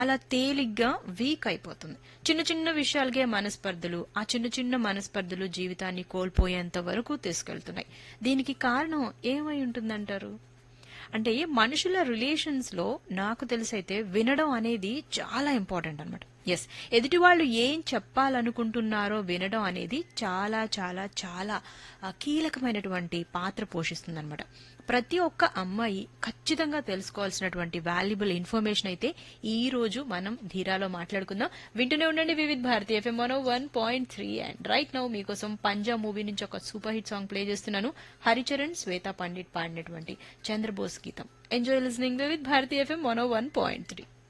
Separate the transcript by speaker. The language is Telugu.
Speaker 1: అలా తేలిగ్గా వీక్ అయిపోతుంది చిన్న చిన్న విషయాలకే మనస్పర్ధలు ఆ చిన్న చిన్న మనస్పర్ధలు జీవితాన్ని కోల్పోయేంత వరకు తీసుకెళ్తున్నాయి దీనికి కారణం ఏమై ఉంటుందంటారు అంటే మనుషుల రిలేషన్స్ లో నాకు తెలిసైతే వినడం అనేది చాలా ఇంపార్టెంట్ అనమాట ఎస్ ఎదుటి వాళ్ళు ఏం చెప్పాలనుకుంటున్నారో వినడం అనేది చాలా చాలా చాలా ఆ, కీలకమైనటువంటి పాత్ర పోషిస్తుంది అనమాట ప్రతి ఒక్క అమ్మాయి ఖచ్చితంగా తెలుసుకోవాల్సినటువంటి వాల్యుబుల్ ఇన్ఫర్మేషన్ అయితే ఈ రోజు మనం ధీరాలో మాట్లాడుకుందాం వింటూనే ఉండండి Vividh Bharati FM one one point three and right now మీకోసం పంజాబ్ మూవీ నుంచి ఒక సూపర్ హిట్ సాంగ్ ప్లే చేస్తున్నాను హరిచరణ్ శ్వేతా పండిట్ పాడినటువంటి చంద్రబోస్ గీతం enjoy listening with Bharati FM one one point three